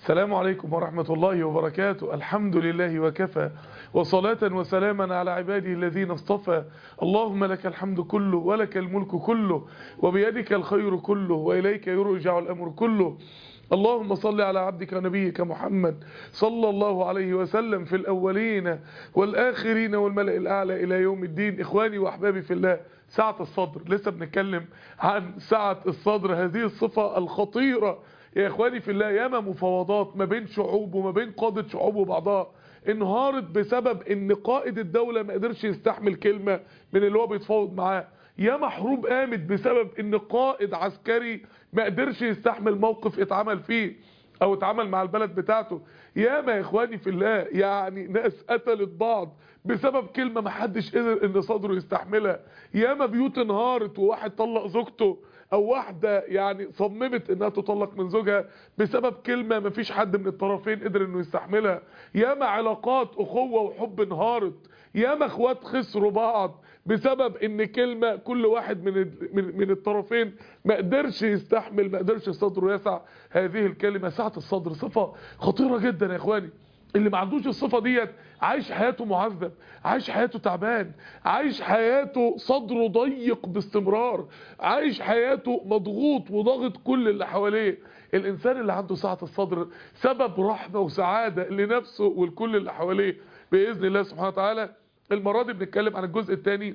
السلام عليكم ورحمة الله وبركاته الحمد لله وكفى وصلاة وسلاما على عباده الذين اصطفى اللهم لك الحمد كله ولك الملك كله وبيدك الخير كله وإليك يرجع الأمر كله اللهم صل على عبدك ونبيك محمد صلى الله عليه وسلم في الأولين والآخرين والملأ الأعلى إلى يوم الدين إخواني وأحبابي في الله سعة الصدر لسه بنتكلم عن سعة الصدر هذه الصفة الخطيرة يا إخواني في الله ياما مفاوضات ما بين شعوب وما بين قادة شعوب وبعضها انهارت بسبب ان قائد الدولة ما قدرش يستحمل كلمة من اللي هو بيتفاوض معاه ياما حروب قامت بسبب ان قائد عسكري ما قدرش يستحمل موقف اتعمل فيه او اتعمل مع البلد بتاعته ياما يا اخواني في الله يعني ناس قتلت بعض بسبب كلمة ما حدش قدر ان صدره يستحملها ياما بيوت انهارت وواحد طلق زوجته او واحدة يعني صممت انها تطلق من زوجها بسبب كلمة ما فيش حد من الطرفين قدر انه يستحملها ياما علاقات اخوة وحب انهارت ياما اخوات خسروا بعض بسبب ان كلمة كل واحد من من, من الطرفين ما قدرش يستحمل ما قدرش صدره يسع هذه الكلمة سعة الصدر صفة خطيرة جدا يا اخواني اللي ما عندوش الصفة ديت عايش حياته معذب عايش حياته تعبان عايش حياته صدره ضيق باستمرار عايش حياته مضغوط وضاغط كل اللي حواليه الانسان اللي عنده سعة الصدر سبب رحمة وسعادة لنفسه والكل اللي حواليه بإذن الله سبحانه وتعالى المرة دي بنتكلم عن الجزء الثاني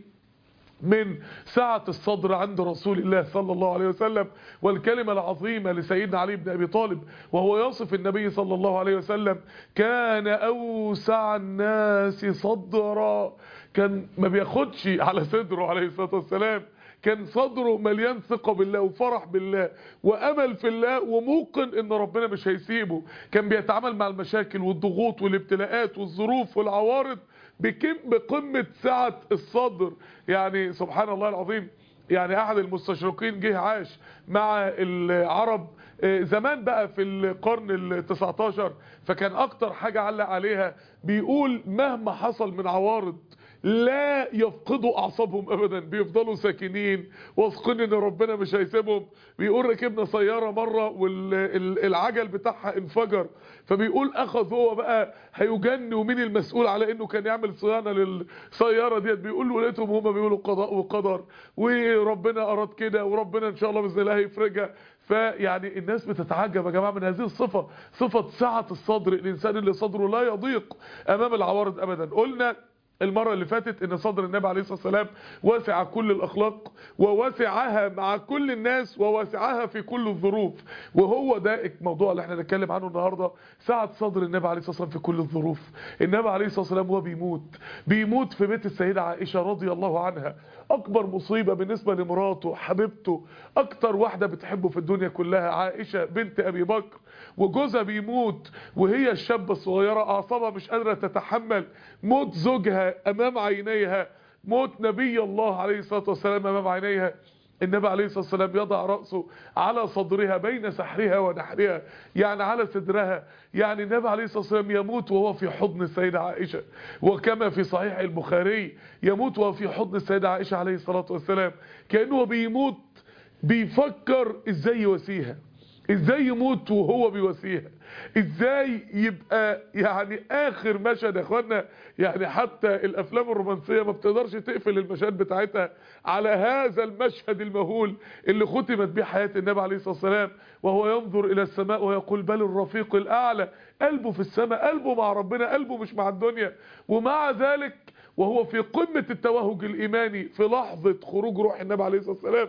من سعة الصدر عند رسول الله صلى الله عليه وسلم والكلمة العظيمة لسيدنا علي بن أبي طالب وهو يصف النبي صلى الله عليه وسلم كان أوسع الناس صدرا كان ما بياخدش على صدره عليه الصلاة والسلام كان صدره مليان ثقة بالله وفرح بالله وأمل في الله وموقن ان ربنا مش هيسيبه كان بيتعامل مع المشاكل والضغوط والابتلاءات والظروف والعوارض بقمة سعة الصدر يعني سبحان الله العظيم يعني احد المستشرقين جه عاش مع العرب زمان بقى في القرن ال 19 فكان اكتر حاجة علق عليها بيقول مهما حصل من عوارض لا يفقدوا اعصابهم ابدا بيفضلوا ساكنين واثقين ان ربنا مش هيسيبهم بيقول ركبنا سياره مره والعجل بتاعها انفجر فبيقول اخذ هو بقى هيجن ومين المسؤول على انه كان يعمل صيانه للسياره ديت بيقول له لقيتهم هم بيقولوا قضاء وقدر وربنا اراد كده وربنا ان شاء الله باذن الله هيفرجها فيعني الناس بتتعجب يا جماعه من هذه الصفه صفه سعه الصدر الانسان اللي صدره لا يضيق امام العوارض ابدا قلنا المرة اللي فاتت ان صدر النبي عليه الصلاة والسلام واسع كل الاخلاق وواسعها مع كل الناس وواسعها في كل الظروف وهو ده الموضوع اللي احنا نتكلم عنه النهاردة سعة صدر النبي عليه الصلاة والسلام في كل الظروف النبي عليه الصلاة والسلام هو بيموت بيموت في بيت السيدة عائشة رضي الله عنها اكبر مصيبة بالنسبة لمراته حبيبته اكتر واحدة بتحبه في الدنيا كلها عائشة بنت ابي بكر وجوزها بيموت وهي الشابة الصغيرة اعصابها مش قادرة تتحمل موت زوجها امام عينيها موت نبي الله عليه الصلاة والسلام امام عينيها النبي عليه الصلاة والسلام يضع رأسه على صدرها بين سحرها ونحرها يعني على صدرها يعني النبي عليه الصلاة والسلام يموت وهو في حضن السيدة عائشة وكما في صحيح البخاري يموت وهو في حضن السيدة عائشة عليه الصلاة والسلام كأنه بيموت بيفكر ازاي يواسيها ازاي يموت وهو بيواسيها ازاي يبقى يعني اخر مشهد يا اخوانا يعني حتى الافلام الرومانسية ما بتقدرش تقفل المشاهد بتاعتها على هذا المشهد المهول اللي ختمت به حياة النبي عليه الصلاة والسلام وهو ينظر الى السماء ويقول بل الرفيق الاعلى قلبه في السماء قلبه مع ربنا قلبه مش مع الدنيا ومع ذلك وهو في قمة التوهج الايماني في لحظة خروج روح النبي عليه الصلاة والسلام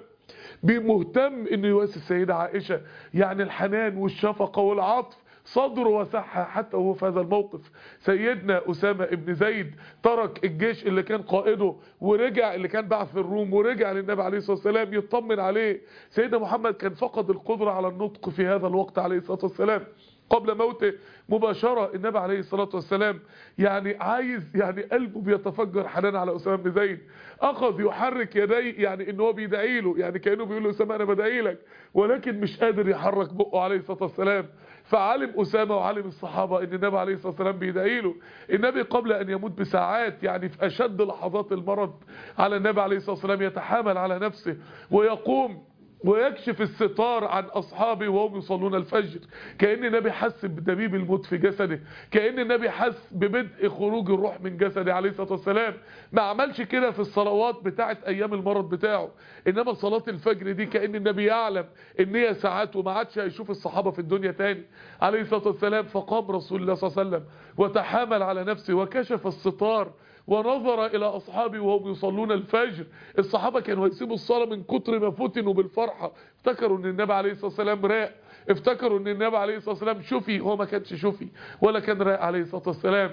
بمهتم انه يواسي السيدة عائشة يعني الحنان والشفقة والعطف صدره وسعها حتى وهو في هذا الموقف سيدنا أسامة ابن زيد ترك الجيش اللي كان قائده ورجع اللي كان بعث في الروم ورجع للنبي عليه الصلاة والسلام يطمن عليه سيدنا محمد كان فقد القدرة على النطق في هذا الوقت عليه الصلاة والسلام قبل موته مباشرة النبي عليه الصلاة والسلام يعني عايز يعني قلبه بيتفجر حنان على أسامة بن زيد أخذ يحرك يديه يعني إن هو بيدعي له يعني كأنه بيقول له أسامة أنا بدعي لك ولكن مش قادر يحرك بقه عليه الصلاة والسلام فعلم أسامة وعلم الصحابة ان النبي عليه الصلاة والسلام بيدعي له النبي قبل ان يموت بساعات يعني في اشد لحظات المرض على النبي عليه الصلاة والسلام يتحامل على نفسه ويقوم ويكشف الستار عن أصحابه وهم يصلون الفجر كأن النبي حس بدبيب الموت في جسده كأن النبي حس ببدء خروج الروح من جسده عليه الصلاة والسلام ما عملش كده في الصلوات بتاعت أيام المرض بتاعه إنما صلاة الفجر دي كأن النبي يعلم إن هي ساعات وما عادش هيشوف الصحابة في الدنيا تاني عليه الصلاة والسلام فقام رسول الله صلى الله عليه وسلم وتحامل على نفسه وكشف الستار ونظر إلى أصحابه وهم يصلون الفجر الصحابة كانوا يسيبوا الصلاة من كتر ما فتنوا بالفرحة افتكروا ان النبي عليه الصلاة والسلام راق افتكروا ان النبي عليه الصلاة والسلام شفي هو ما كانش شفي ولا كان راق عليه الصلاة والسلام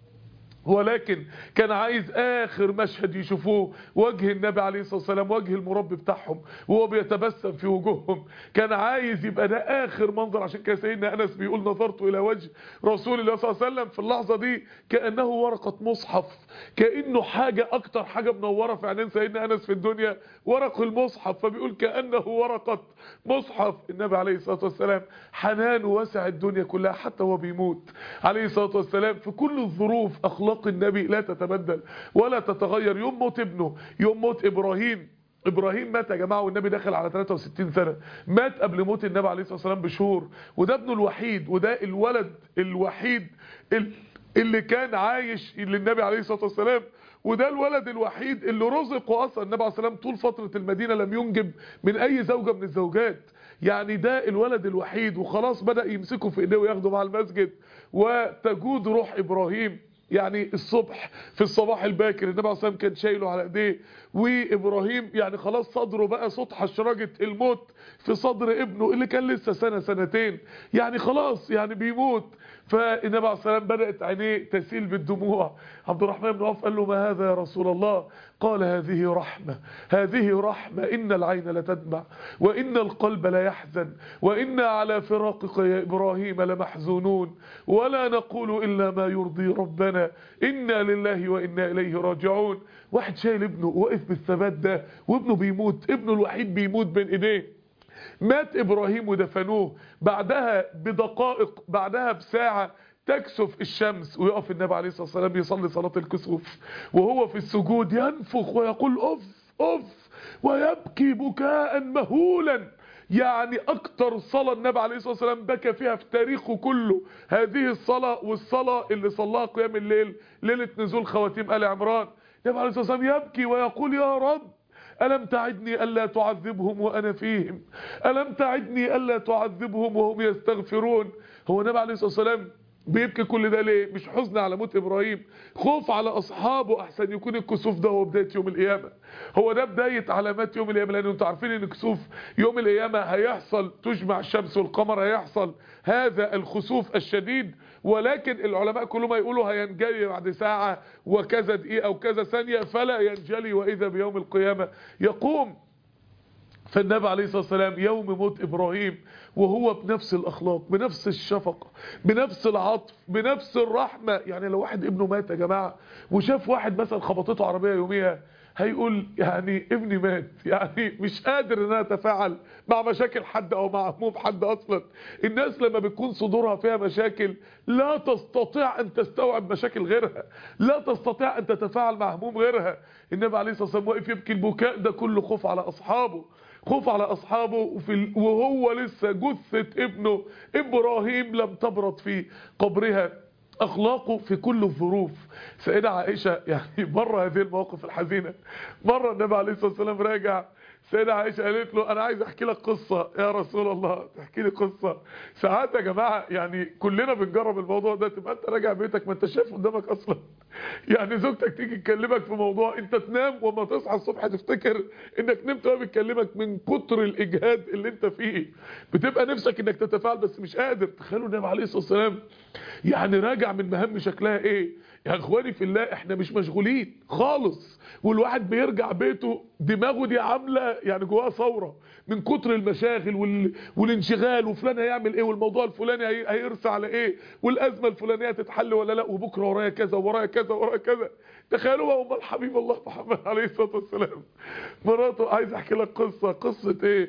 ولكن كان عايز اخر مشهد يشوفوه وجه النبي عليه الصلاة والسلام وجه المربي بتاعهم وهو بيتبسم في وجوههم كان عايز يبقى ده اخر منظر عشان كده سيدنا انس بيقول نظرت الى وجه رسول الله صلى الله عليه وسلم في اللحظة دي كأنه ورقة مصحف كأنه حاجة اكتر حاجة منورة في عينين سيدنا انس في الدنيا ورق المصحف فبيقول كأنه ورقة مصحف النبي عليه الصلاة والسلام حنان وسع الدنيا كلها حتى وهو بيموت عليه الصلاة والسلام في كل الظروف اخلاق اخلاق النبي لا تتبدل ولا تتغير يوم موت ابنه يوم موت ابراهيم ابراهيم مات يا جماعه والنبي دخل على 63 سنه مات قبل موت النبي عليه الصلاه والسلام بشهور وده ابنه الوحيد وده الولد الوحيد اللي كان عايش للنبي عليه الصلاه والسلام وده الولد الوحيد اللي رزقه اصلا النبي عليه الصلاه والسلام طول فتره المدينه لم ينجب من اي زوجه من الزوجات يعني ده الولد الوحيد وخلاص بدا يمسكه في ايديه وياخده مع المسجد وتجود روح ابراهيم يعني الصبح في الصباح الباكر النبي عليه الصلاه والسلام كان شايله على ايديه وابراهيم يعني خلاص صدره بقى صوت حشرجه الموت في صدر ابنه اللي كان لسه سنه سنتين يعني خلاص يعني بيموت فالنبي عليه الصلاه والسلام بدات عينيه تسيل بالدموع عبد الرحمن بن عوف قال له ما هذا يا رسول الله قال هذه رحمه هذه رحمه ان العين لتدمع وان القلب لا يحزن وانا على فراقك يا ابراهيم لمحزونون ولا نقول الا ما يرضي ربنا انا لله وانا اليه راجعون واحد شايل ابنه واقف بالثبات ده وابنه بيموت ابنه الوحيد بيموت بين ايديه مات ابراهيم ودفنوه بعدها بدقائق بعدها بساعة تكسف الشمس ويقف النبي عليه الصلاة والسلام يصلي صلاة الكسوف وهو في السجود ينفخ ويقول اف اف ويبكي بكاء مهولا يعني اكتر صلاة النبي عليه الصلاة والسلام بكى فيها في تاريخه كله هذه الصلاة والصلاة اللي صلاها قيام الليل ليلة نزول خواتيم آل عمران النبي عليه الصلاة والسلام يبكي ويقول يا رب ألم تعدني ألا تعذبهم وأنا فيهم ألم تعدني ألا تعذبهم وهم يستغفرون هو النبي عليه الصلاة والسلام بيبكي كل ده ليه مش حزن على موت ابراهيم خوف على اصحابه احسن يكون الكسوف ده هو بدايه يوم القيامه هو ده بدايه علامات يوم القيامه لان انتوا عارفين ان كسوف يوم القيامه هيحصل تجمع الشمس والقمر هيحصل هذا الخسوف الشديد ولكن العلماء كلهم يقولوا هينجلي بعد ساعه وكذا دقيقه وكذا ثانيه فلا ينجلي واذا بيوم القيامه يقوم فالنبي عليه الصلاة والسلام يوم موت إبراهيم وهو بنفس الأخلاق بنفس الشفقة بنفس العطف بنفس الرحمة يعني لو واحد ابنه مات يا جماعة وشاف واحد مثلا خبطته عربية يوميها هيقول يعني ابني مات يعني مش قادر ان انا اتفاعل مع مشاكل حد او مع هموم حد اصلا الناس لما بتكون صدورها فيها مشاكل لا تستطيع ان تستوعب مشاكل غيرها لا تستطيع ان تتفاعل مع هموم غيرها النبي عليه الصلاه والسلام واقف يبكي البكاء ده كله خوف على اصحابه خوف على اصحابه وفي وهو لسه جثه ابنه ابراهيم لم تبرد في قبرها اخلاقه في كل الظروف سيدة عائشة يعني مرة هذه المواقف الحزينة مرة النبي عليه الصلاة والسلام راجع سيدة عائشة قالت له انا عايز احكي لك قصة يا رسول الله تحكي لي قصة ساعات يا جماعة يعني كلنا بنجرب الموضوع ده تبقى انت راجع بيتك ما انت شايف قدامك اصلا يعني زوجتك تيجي تكلمك في موضوع انت تنام وما تصحى الصبح تفتكر انك نمت وهي بتكلمك من كتر الاجهاد اللي انت فيه بتبقى نفسك انك تتفاعل بس مش قادر تخيلوا النبي عليه الصلاة والسلام يعني راجع من مهام شكلها ايه يا اخواني في الله احنا مش مشغولين خالص والواحد بيرجع بيته دماغه دي عامله يعني جواها ثوره من كتر المشاغل وال... والانشغال وفلان هيعمل ايه والموضوع الفلاني هي... هيرسى على ايه والازمه الفلانيه تتحل ولا لا وبكره ورايا كذا ورايا كذا ورايا كذا تخيلوا بقى امال حبيب الله محمد عليه الصلاه والسلام مراته عايز احكي لك قصه قصه ايه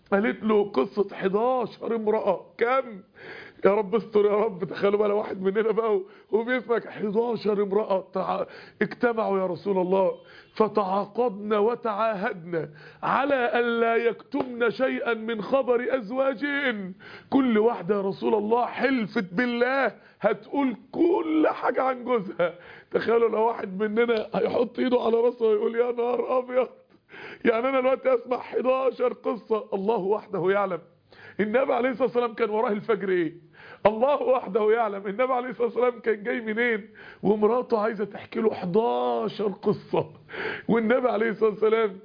قالت له قصة 11 امرأة كم يا رب استر يا رب تخيلوا بقى لو واحد مننا بقى وهو بيسمع 11 امرأة تع... اجتمعوا يا رسول الله فتعاقدنا وتعاهدنا على ألا يكتمن شيئا من خبر أزواجهن كل واحدة يا رسول الله حلفت بالله هتقول كل حاجة عن جوزها تخيلوا لو واحد مننا هيحط ايده على راسه ويقول يا نهار أبيض يعني أنا دلوقتي أسمع 11 قصة الله وحده يعلم النبي عليه الصلاة والسلام كان وراه الفجر ايه الله وحده يعلم النبي عليه الصلاة والسلام كان جاي منين ومراته عايزة تحكي له 11 قصة والنبي عليه الصلاة والسلام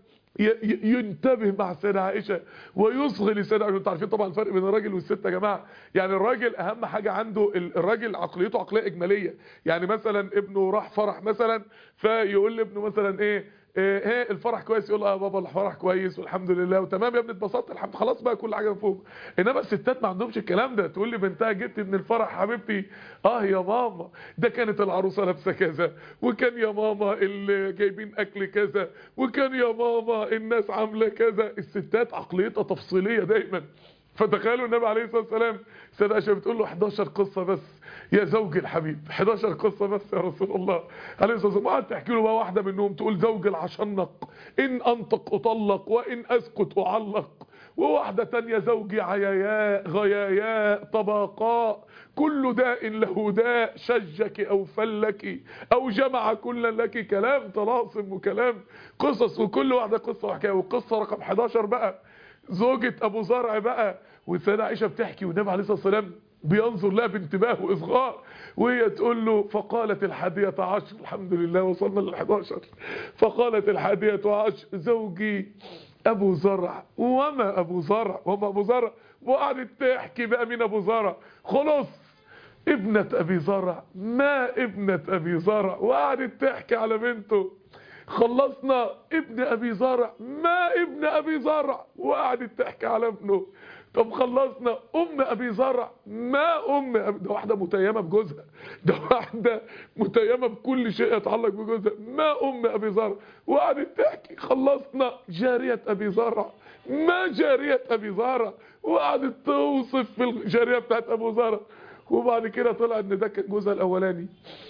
ينتبه مع السيدة عائشة ويصغي للسيدة عائشة انتوا عارفين طبعا الفرق بين الراجل والست يا جماعة يعني الراجل اهم حاجة عنده الراجل عقليته عقلية اجمالية يعني مثلا ابنه راح فرح مثلا فيقول لابنه مثلا ايه ايه الفرح كويس يقول اه بابا الفرح كويس والحمد لله وتمام يا ابني اتبسطت الحمد خلاص بقى كل حاجه مفهومه انما الستات ما عندهمش الكلام ده تقول لي بنتها جبت من الفرح حبيبتي اه يا ماما ده كانت العروسه لابسه كذا وكان يا ماما اللي جايبين اكل كذا وكان يا ماما الناس عامله كذا الستات عقليتها تفصيليه دايما فتخيلوا النبي عليه الصلاه والسلام سيدة عائشة بتقول له 11 قصة بس يا زوجي الحبيب 11 قصة بس يا رسول الله عليه الصلاة والسلام وقعد تحكي له بقى واحدة منهم تقول زوجي العشنق إن أنطق أطلق وإن أسكت أعلق وواحدة تانية زوجي عياياء غياياء طبقاء كل داء له داء شجك أو فلك أو جمع كلا لك كلام طلاسم وكلام قصص وكل واحدة قصة وحكاية والقصة رقم 11 بقى زوجة أبو زرع بقى والسيدة عائشة بتحكي والنبي عليه الصلاة والسلام بينظر لها بانتباه وإصغاء وهي تقول له فقالت الحادية عشر الحمد لله وصلنا للحداشر فقالت الحادية عشر زوجي أبو زرع وما أبو زرع وما أبو زرع وقعدت تحكي بقى مين أبو زرع خلص ابنة أبي زرع ما ابنة أبي زرع وقعدت تحكي على بنته خلصنا ابن أبي زرع ما ابن أبي زرع وقعدت تحكي على ابنه طب خلصنا ام ابي زرع ما ام أبي ده واحده متيمه بجوزها ده واحده متيمه بكل شيء يتعلق بجوزها ما ام ابي زرع وقعدت تحكي خلصنا جاريه ابي زرع ما جاريه ابي زرع وقعدت توصف في الجاريه بتاعت ابو زرع وبعد كده طلع ان ده كان جوزها الاولاني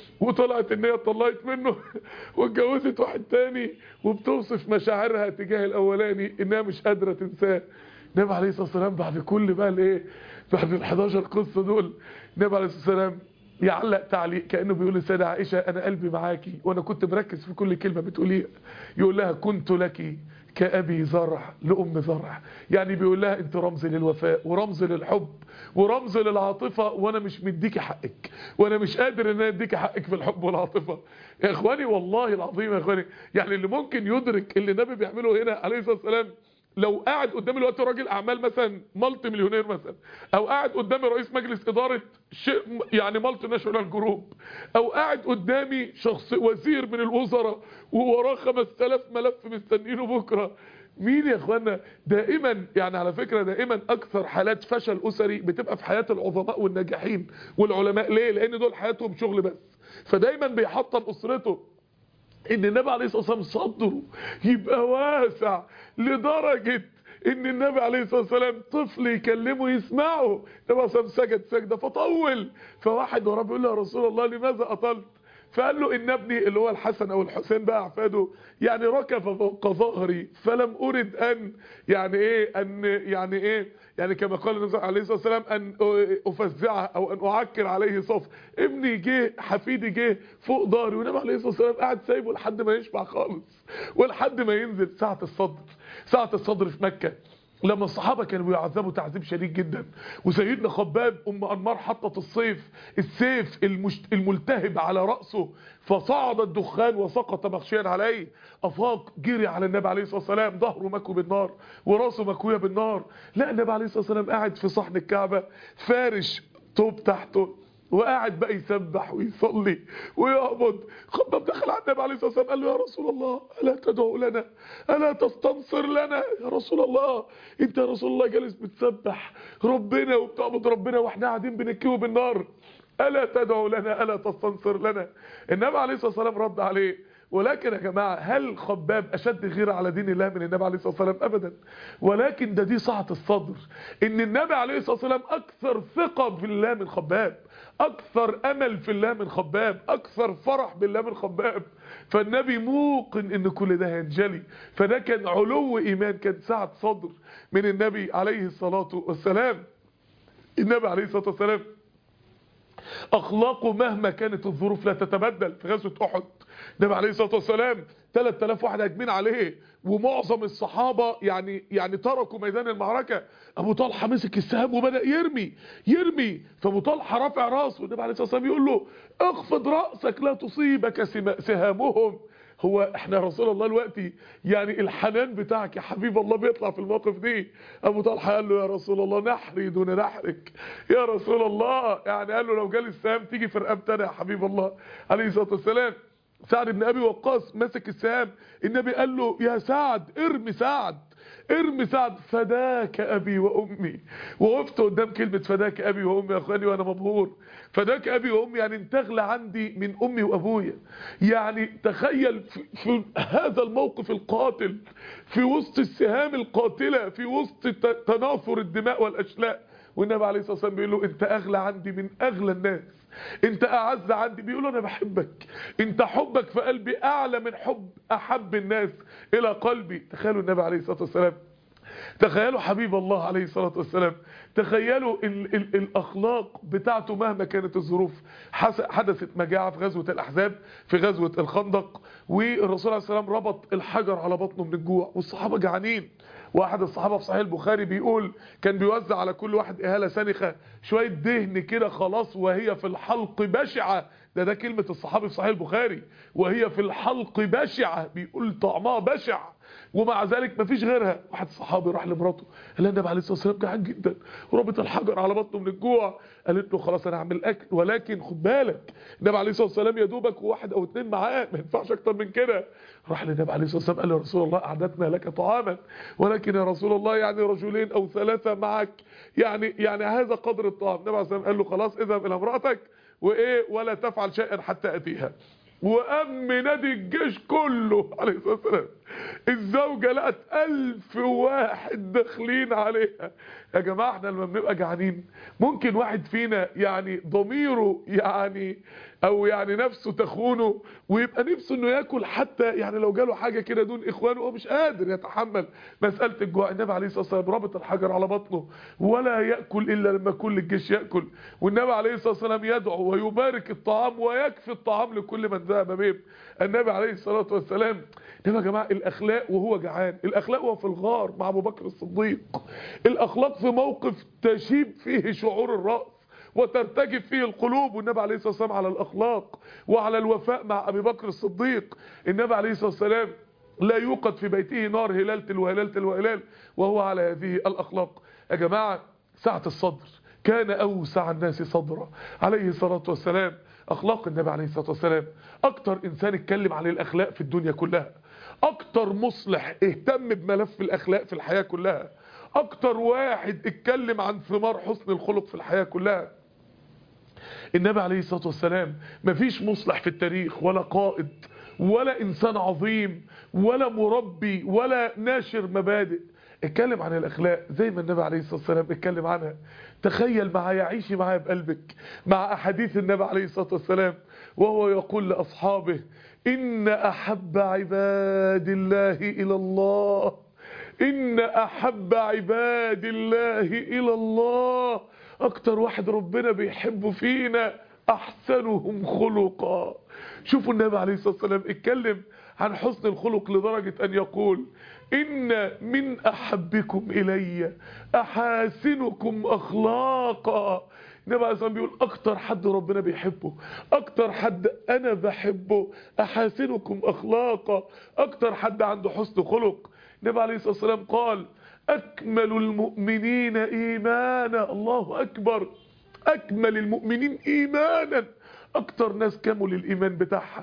وطلعت ان هي اتطلقت منه واتجوزت واحد تاني وبتوصف مشاعرها تجاه الاولاني انها مش قادره تنساه النبي عليه الصلاه والسلام بعد كل بقى الايه بعد ال 11 قصه دول النبي عليه الصلاه والسلام يعلق تعليق كانه بيقول للسيده عائشه انا قلبي معاكي وانا كنت مركز في كل كلمه بتقوليها يقول لها كنت لك كأبي زرع لأم زرع يعني بيقول لها انت رمز للوفاء ورمز للحب ورمز للعاطفة وانا مش مديكي حقك وانا مش قادر ان انا اديكي حقك في الحب والعاطفة يا اخواني والله العظيم يا اخواني يعني اللي ممكن يدرك اللي النبي بيعمله هنا عليه الصلاة والسلام لو قاعد قدامي الوقت راجل اعمال مثلا مالتي مليونير مثلا او قاعد قدامي رئيس مجلس اداره شيء يعني مالتي ناشونال جروب او قاعد قدامي شخص وزير من الوزراء ووراه 5000 ملف مستنيينه بكره مين يا اخوانا دائما يعني على فكره دائما اكثر حالات فشل اسري بتبقى في حياه العظماء والناجحين والعلماء ليه لان دول حياتهم شغل بس فدايما بيحطم اسرته ان النبي عليه الصلاه والسلام صدره يبقى واسع لدرجه ان النبي عليه الصلاه والسلام طفل يكلمه يسمعه النبي عليه الصلاه والسلام سجد سجده فطول فواحد وراه بيقول له يا رسول الله لماذا اطلت فقال له ان ابني اللي هو الحسن او الحسين بقى احفاده يعني ركب فوق ظهري فلم ارد ان يعني ايه ان يعني ايه يعني كما قال النبي عليه الصلاه والسلام ان افزعه او ان اعكر عليه صف ابني جه حفيدي جه فوق ظهري والنبي عليه الصلاه والسلام قاعد سايبه لحد ما يشبع خالص ولحد ما ينزل ساعه الصدر ساعه الصدر في مكه لما الصحابة كانوا بيعذبوا تعذيب شديد جدا وسيدنا خباب ام انمار حطت الصيف السيف المشت... الملتهب على رأسه فصعد الدخان وسقط مغشيا عليه افاق جري على النبي عليه الصلاة والسلام ظهره مكوي بالنار وراسه مكوية بالنار لا النبي عليه الصلاة والسلام قاعد في صحن الكعبة فارش طوب تحته وقاعد بقى يسبح ويصلي ويعبد خباب دخل على النبي عليه الصلاه والسلام قال له يا رسول الله الا تدعو لنا الا تستنصر لنا يا رسول الله انت يا رسول الله جالس بتسبح ربنا وبتعبد ربنا واحنا قاعدين بنكيه بالنار الا تدعو لنا الا تستنصر لنا النبي عليه الصلاه والسلام رد عليه ولكن يا جماعة هل خباب أشد غيرة على دين الله من النبي عليه الصلاة والسلام أبدا ولكن ده دي سعة الصدر إن النبي عليه الصلاة والسلام أكثر ثقة في الله من خباب أكثر أمل في الله من خباب أكثر فرح بالله من خباب فالنبي موقن إن كل ده هينجلي فده كان علو إيمان كان سعة صدر من النبي عليه الصلاة والسلام النبي عليه الصلاة والسلام اخلاقه مهما كانت الظروف لا تتبدل في غزوه احد النبي عليه الصلاه والسلام 3000 واحد هاجمين عليه ومعظم الصحابه يعني يعني تركوا ميدان المعركه ابو طلحه مسك السهام وبدا يرمي يرمي فابو طلحه رافع راسه النبي عليه الصلاه والسلام يقول له اخفض راسك لا تصيبك سهامهم هو احنا يا رسول الله دلوقتي يعني الحنان بتاعك يا حبيب الله بيطلع في الموقف دي ابو طلحه قال له يا رسول الله نحري دون نحرك يا رسول الله يعني قال له لو جالي السهام تيجي في رقبتنا يا حبيب الله عليه الصلاه والسلام سعد بن ابي وقاص مسك السهام النبي قال له يا سعد ارمي سعد ارمي سعد فداك ابي وامي وقفت قدام كلمة فداك ابي وامي يا اخواني وانا مبهور فداك ابي وامي يعني انت اغلى عندي من امي وابويا يعني تخيل في, في هذا الموقف القاتل في وسط السهام القاتلة في وسط تناثر الدماء والاشلاء والنبي عليه الصلاة والسلام بيقول له انت اغلى عندي من اغلى الناس انت اعز عندي بيقول انا بحبك انت حبك في قلبي اعلى من حب احب الناس الى قلبي تخيلوا النبي عليه الصلاة والسلام تخيلوا حبيب الله عليه الصلاة والسلام تخيلوا ال ال الأخلاق بتاعته مهما كانت الظروف حدثت مجاعة في غزوة الأحزاب في غزوة الخندق والرسول عليه السلام ربط الحجر على بطنه من الجوع والصحابة جعانين واحد الصحابة في صحيح البخاري بيقول كان بيوزع على كل واحد إهالة سنخة شوية دهن كده خلاص وهي في الحلق بشعة ده ده كلمة الصحابي في صحيح البخاري وهي في الحلق بشعة بيقول طعمها بشع ومع ذلك مفيش غيرها واحد صحابي راح لمراته قال لها النبي عليه الصلاه والسلام جعان جدا وربط الحجر على بطنه من الجوع قالت له خلاص انا هعمل اكل ولكن خد بالك النبي عليه الصلاه والسلام يا دوبك وواحد او اتنين معاه ما ينفعش اكتر من كده راح للنبي عليه الصلاه والسلام قال له يا رسول الله اعددنا لك طعاما ولكن يا رسول الله يعني رجلين او ثلاثه معك يعني يعني هذا قدر الطعام النبي عليه الصلاه والسلام قال له خلاص اذهب الى امراتك وايه ولا تفعل شيئا حتى اتيها وأم نادي الجيش كله عليه الصلاة والسلام الزوجة لقت ألف واحد داخلين عليها يا جماعة احنا لما بنبقى جعانين ممكن واحد فينا يعني ضميره يعني او يعني نفسه تخونه ويبقى نفسه انه ياكل حتى يعني لو جاله حاجة كده دون اخوانه هو مش قادر يتحمل مسألة الجوع النبي عليه الصلاة والسلام رابط الحجر على بطنه ولا يأكل الا لما كل الجيش يأكل والنبي عليه الصلاة والسلام يدعو ويبارك الطعام ويكفي الطعام لكل من ذهب به النبي عليه الصلاة والسلام انما يا جماعة الاخلاق وهو جعان الاخلاق وهو في الغار مع ابو بكر الصديق الاخلاق في موقف تشيب فيه شعور الرأس وترتجف فيه القلوب والنبي عليه الصلاة والسلام على الأخلاق وعلى الوفاء مع أبي بكر الصديق النبي عليه الصلاة والسلام لا يوقد في بيته نار هلال تلو هلال تلو هلال وهو على هذه الأخلاق يا جماعة سعة الصدر كان أوسع الناس صدرا عليه الصلاة والسلام أخلاق النبي عليه الصلاة والسلام أكتر إنسان اتكلم عن الأخلاق في الدنيا كلها أكتر مصلح اهتم بملف الأخلاق في الحياة كلها أكتر واحد اتكلم عن ثمار حسن الخلق في الحياة كلها النبي عليه الصلاة والسلام مفيش مصلح في التاريخ ولا قائد ولا إنسان عظيم ولا مربي ولا ناشر مبادئ اتكلم عن الأخلاق زي ما النبي عليه الصلاة والسلام اتكلم عنها تخيل معايا عيشي معايا بقلبك مع أحاديث النبي عليه الصلاة والسلام وهو يقول لأصحابه إن أحب عباد الله إلى الله إن أحب عباد الله إلى الله أكتر واحد ربنا بيحبه فينا أحسنهم خلقا شوفوا النبي عليه الصلاة والسلام اتكلم عن حسن الخلق لدرجة أن يقول إن من أحبكم إلي أحاسنكم أخلاقا النبي عليه الصلاة بيقول أكتر حد ربنا بيحبه أكتر حد أنا بحبه أحاسنكم أخلاقا أكتر حد عنده حسن خلق النبي عليه الصلاة والسلام قال أكمل المؤمنين إيمانا الله أكبر أكمل المؤمنين إيمانا اكتر ناس كمل الايمان بتاعها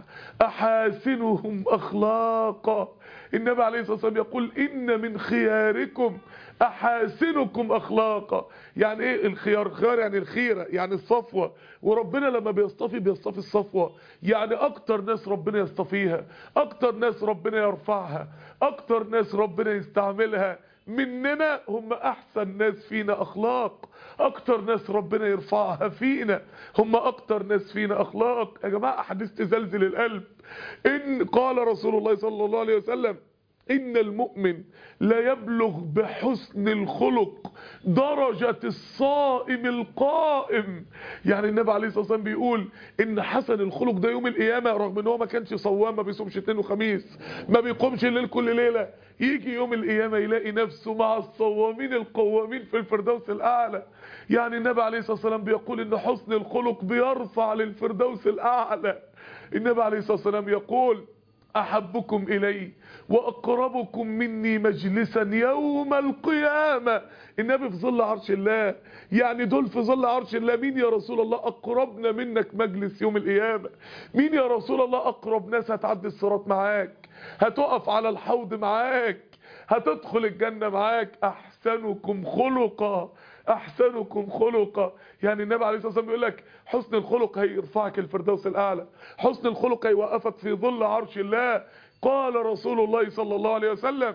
احاسنهم اخلاقا النبي عليه الصلاه والسلام يقول ان من خياركم احاسنكم اخلاقا يعني ايه الخيار خيار يعني الخيره يعني الصفوه وربنا لما بيصطفي بيصطفي الصفوه يعني اكتر ناس ربنا يصطفيها اكتر ناس ربنا يرفعها اكتر ناس ربنا يستعملها مننا هم احسن ناس فينا اخلاق اكتر ناس ربنا يرفعها فينا هم اكتر ناس فينا اخلاق يا جماعه احاديث تزلزل القلب ان قال رسول الله صلى الله عليه وسلم إن المؤمن لا يبلغ بحسن الخلق درجة الصائم القائم يعني النبي عليه الصلاة والسلام بيقول إن حسن الخلق ده يوم القيامة رغم إن هو ما كانش صوام ما بيصومش اثنين وخميس ما بيقومش الليل كل ليلة يجي يوم القيامة يلاقي نفسه مع الصوامين القوامين في الفردوس الأعلى يعني النبي عليه الصلاة والسلام بيقول إن حسن الخلق بيرفع للفردوس الأعلى النبي عليه الصلاة والسلام يقول أحبكم إلي وأقربكم مني مجلسا يوم القيامة النبي في ظل عرش الله يعني دول في ظل عرش الله مين يا رسول الله أقربنا منك مجلس يوم القيامة مين يا رسول الله أقرب ناس هتعدي الصراط معاك هتقف على الحوض معاك هتدخل الجنة معاك أحسنكم خلقا احسنكم خلقا يعني النبي عليه الصلاه والسلام بيقول لك حسن الخلق هيرفعك الفردوس الاعلى حسن الخلق هيوقفك في ظل عرش الله قال رسول الله صلى الله عليه وسلم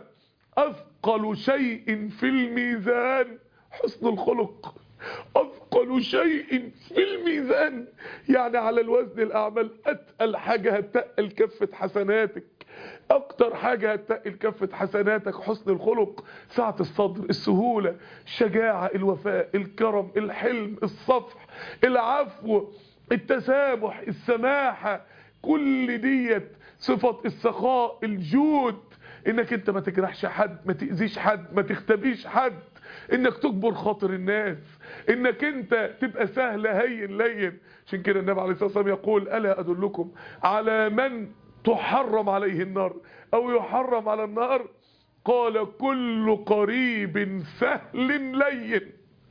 اثقل شيء في الميزان حسن الخلق اثقل شيء في الميزان يعني على الوزن الاعمال اتقل حاجه هتقل كفه حسناتك اكتر حاجة هتقل كفة حسناتك حسن الخلق سعة الصدر السهولة الشجاعة الوفاء الكرم الحلم الصفح العفو التسامح السماحة كل ديت صفة السخاء الجود انك انت ما تجرحش حد ما تأذيش حد ما تختبيش حد انك تكبر خاطر الناس انك انت تبقى سهل هين لين عشان كده النبي عليه الصلاة والسلام يقول ألا أدلكم على من تحرم عليه النار او يحرم على النار قال كل قريب سهل لين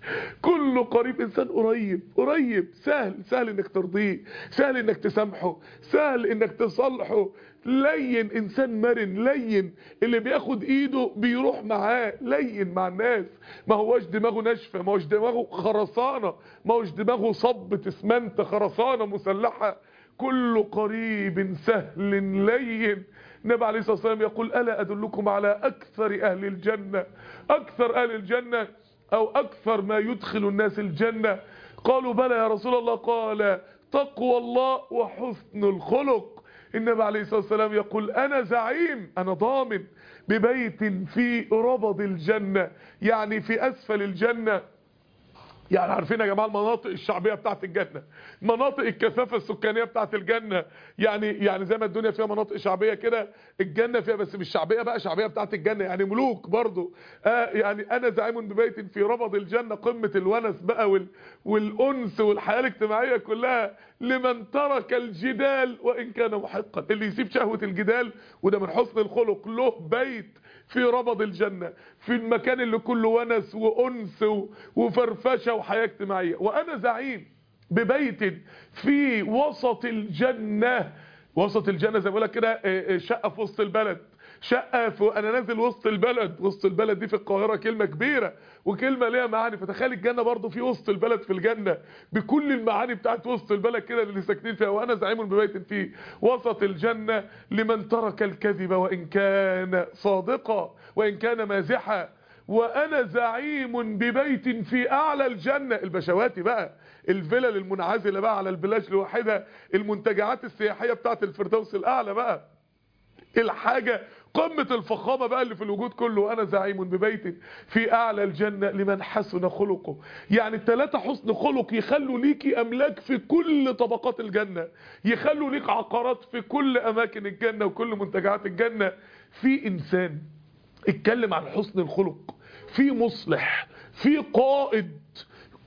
كل قريب انسان قريب قريب سهل سهل انك ترضيه سهل انك تسامحه سهل انك تصلحه لين انسان مرن لين اللي بياخد ايده بيروح معاه لين مع الناس ما هوش دماغه ناشفه ما هوش دماغه خرسانه ما هوش دماغه صبة اسمنت خرسانه مسلحه كل قريب سهل لين النبي عليه الصلاة والسلام يقول ألا أدلكم على أكثر أهل الجنة أكثر أهل الجنة أو أكثر ما يدخل الناس الجنة قالوا بلى يا رسول الله قال تقوى الله وحسن الخلق النبي عليه الصلاة والسلام يقول أنا زعيم أنا ضامن ببيت في ربض الجنة يعني في أسفل الجنة يعني عارفين يا جماعه المناطق الشعبيه بتاعت الجنه مناطق الكثافه السكانيه بتاعت الجنه يعني يعني زي ما الدنيا فيها مناطق شعبيه كده الجنه فيها بس مش شعبيه بقى شعبيه بتاعت الجنه يعني ملوك برضو آه يعني انا زعيم ببيت في ربض الجنه قمه الونس بقى وال والانس والحياه الاجتماعيه كلها لمن ترك الجدال وان كان محقا اللي يسيب شهوه الجدال وده من حسن الخلق له بيت في ربض الجنة في المكان اللي كله ونس وأنس وفرفشة وحياة اجتماعية وأنا زعيم ببيت في وسط الجنة وسط الجنة زي ما بقول لك كده شقة في وسط البلد شقة في انا نازل وسط البلد وسط البلد دي في القاهرة كلمة كبيرة وكلمة ليها معاني فتخيل الجنة برضو في وسط البلد في الجنة بكل المعاني بتاعت وسط البلد كده اللي ساكنين فيها وانا زعيم ببيت فيه وسط الجنة لمن ترك الكذب وان كان صادقا وان كان مازحا وانا زعيم ببيت في اعلى الجنة البشواتي بقى الفلل المنعزلة بقى على البلاج الواحدة المنتجعات السياحية بتاعت الفردوس الاعلى بقى الحاجة قمة الفخامة بقى اللي في الوجود كله أنا زعيم ببيت في أعلى الجنة لمن حسن خلقه يعني التلاتة حسن خلق يخلوا ليكي أملاك في كل طبقات الجنة يخلوا ليك عقارات في كل أماكن الجنة وكل منتجعات الجنة في إنسان اتكلم عن حسن الخلق في مصلح في قائد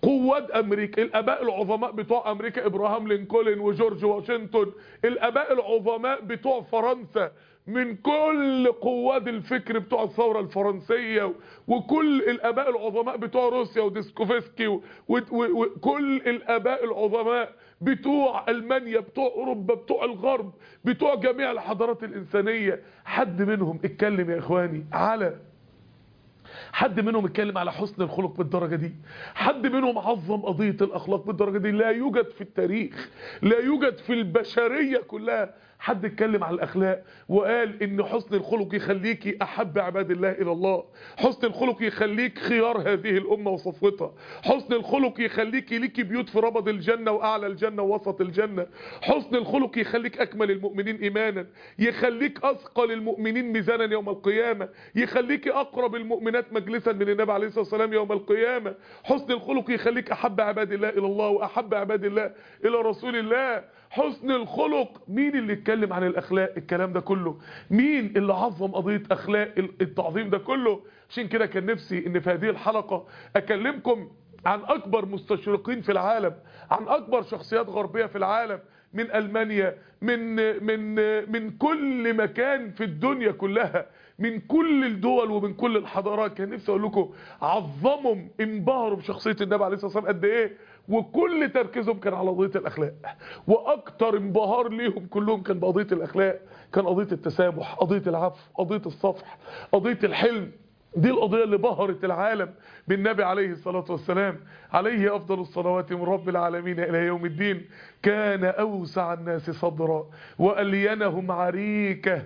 قوات امريكا الاباء العظماء بتوع امريكا ابراهام لينكولن وجورج واشنطن الاباء العظماء بتوع فرنسا من كل قواد الفكر بتوع الثورة الفرنسية وكل الاباء العظماء بتوع روسيا وديسكوفسكي وكل الاباء العظماء بتوع المانيا بتوع اوروبا بتوع الغرب بتوع جميع الحضارات الانسانية حد منهم اتكلم يا اخواني على حد منهم اتكلم على حسن الخلق بالدرجة دي حد منهم عظم قضية الاخلاق بالدرجة دي لا يوجد في التاريخ لا يوجد في البشرية كلها حد اتكلم على الاخلاق وقال ان حسن الخلق يخليكي احب عباد الله الى الله حسن الخلق يخليك خيار هذه الامه وصفوتها حسن الخلق يخليكي ليكي بيوت في ربض الجنه واعلى الجنه ووسط الجنه حسن الخلق يخليك اكمل المؤمنين ايمانا يخليك اثقل المؤمنين ميزانا يوم القيامه يخليك اقرب المؤمنات مجلسا من النبي عليه الصلاه والسلام يوم القيامه حسن الخلق يخليك احب عباد الله الى الله واحب عباد الله الى رسول الله حسن الخلق مين اللي اتكلم عن الاخلاق الكلام ده كله مين اللي عظم قضية اخلاق التعظيم ده كله عشان كده كان نفسي ان في هذه الحلقة اكلمكم عن اكبر مستشرقين في العالم عن اكبر شخصيات غربية في العالم من المانيا من من من كل مكان في الدنيا كلها من كل الدول ومن كل الحضارات كان نفسي اقول لكم عظمهم انبهروا بشخصيه النبي عليه الصلاه والسلام قد ايه وكل تركيزهم كان على قضيه الاخلاق واكتر انبهار ليهم كلهم كان بقضيه الاخلاق كان قضيه التسامح قضيه العفو قضيه الصفح قضيه الحلم دي القضية اللي بهرت العالم بالنبي عليه الصلاة والسلام عليه أفضل الصلوات من رب العالمين إلى يوم الدين كان أوسع الناس صدرا وألينهم عريكة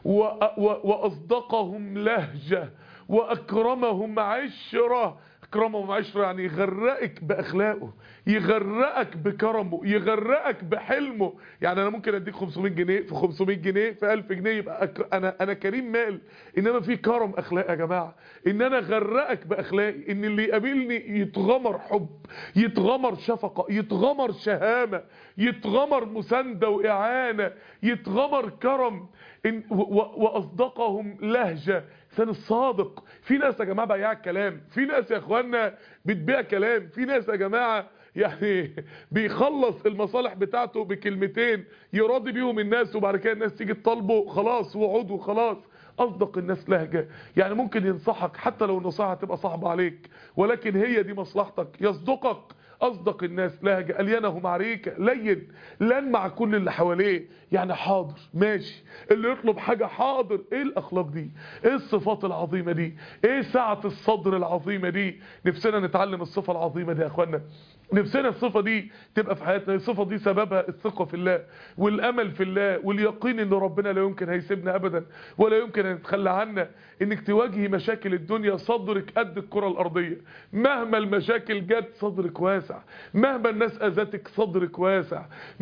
وأصدقهم لهجة وأكرمهم عشرة اكرمهم عشرة يعني يغرقك باخلاقه يغرقك بكرمه يغرقك بحلمه يعني انا ممكن اديك 500 جنيه في 500 جنيه في 1000 جنيه يبقى أك... انا انا كريم مال انما في كرم اخلاق يا جماعه ان انا اغرقك باخلاقي ان اللي يقابلني يتغمر حب يتغمر شفقه يتغمر شهامه يتغمر مسانده واعانه يتغمر كرم إن و... واصدقهم لهجه لسان الصادق في ناس يا جماعه بياع الكلام في ناس يا اخوانا بتبيع كلام في ناس يا جماعه يعني بيخلص المصالح بتاعته بكلمتين يراضي بيهم الناس وبعد كده الناس تيجي تطالبه خلاص وعود وخلاص اصدق الناس لهجه يعني ممكن ينصحك حتى لو النصيحه تبقى صعبه عليك ولكن هي دي مصلحتك يصدقك اصدق الناس لهجه الينهم عريكه لين لن مع كل اللي حواليه يعني حاضر ماشي اللي يطلب حاجه حاضر ايه الاخلاق دي ايه الصفات العظيمه دي ايه سعه الصدر العظيمه دي نفسنا نتعلم الصفه العظيمه دي يا اخوانا نفسنا الصفة دي تبقى في حياتنا الصفة دي سببها الثقة في الله والأمل في الله واليقين ان ربنا لا يمكن هيسيبنا أبدا ولا يمكن ان يتخلى عنا انك تواجهي مشاكل الدنيا صدرك قد الكرة الأرضية مهما المشاكل جت صدرك واسع مهما الناس أذتك صدرك واسع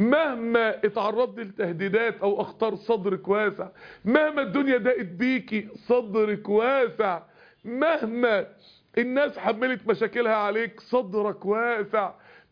مهما اتعرضت لتهديدات أو أخطار صدرك واسع مهما الدنيا ضاقت بيكي صدرك واسع مهما الناس حملت مشاكلها عليك صدرك واسع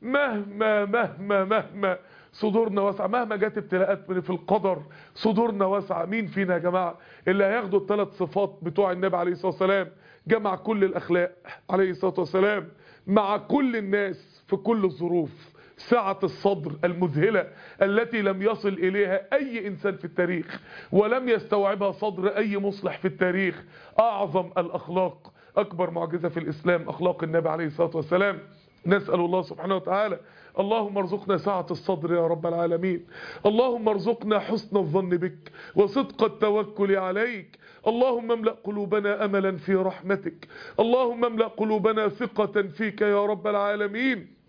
مهما مهما مهما صدورنا واسعة مهما جت ابتلاءات في القدر صدورنا واسعة مين فينا يا جماعة اللي هياخدوا الثلاث صفات بتوع النبي عليه الصلاة والسلام جمع كل الأخلاق عليه الصلاة والسلام مع كل الناس في كل الظروف سعة الصدر المذهلة التي لم يصل إليها أي إنسان في التاريخ ولم يستوعبها صدر أي مصلح في التاريخ أعظم الأخلاق أكبر معجزة في الإسلام أخلاق النبي عليه الصلاة والسلام نسأل الله سبحانه وتعالى اللهم ارزقنا سعة الصدر يا رب العالمين اللهم ارزقنا حسن الظن بك وصدق التوكل عليك اللهم املأ قلوبنا أملا في رحمتك اللهم املأ قلوبنا ثقة فيك يا رب العالمين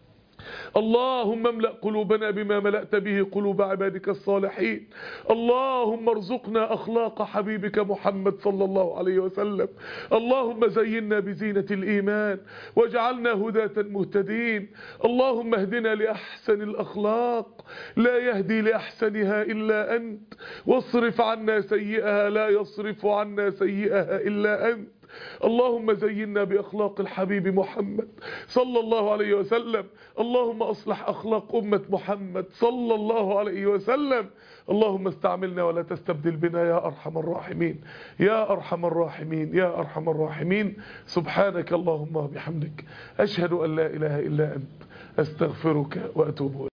اللهم املأ قلوبنا بما ملأت به قلوب عبادك الصالحين اللهم ارزقنا أخلاق حبيبك محمد صلى الله عليه وسلم اللهم زينا بزينة الإيمان واجعلنا هداة مهتدين اللهم اهدنا لأحسن الأخلاق لا يهدي لأحسنها إلا أنت واصرف عنا سيئها لا يصرف عنا سيئها إلا أنت اللهم زينا بأخلاق الحبيب محمد صلى الله عليه وسلم اللهم أصلح أخلاق أمة محمد صلى الله عليه وسلم اللهم استعملنا ولا تستبدل بنا يا أرحم الراحمين يا أرحم الراحمين يا أرحم الراحمين سبحانك اللهم وبحمدك أشهد أن لا إله إلا أنت أستغفرك وأتوب إليك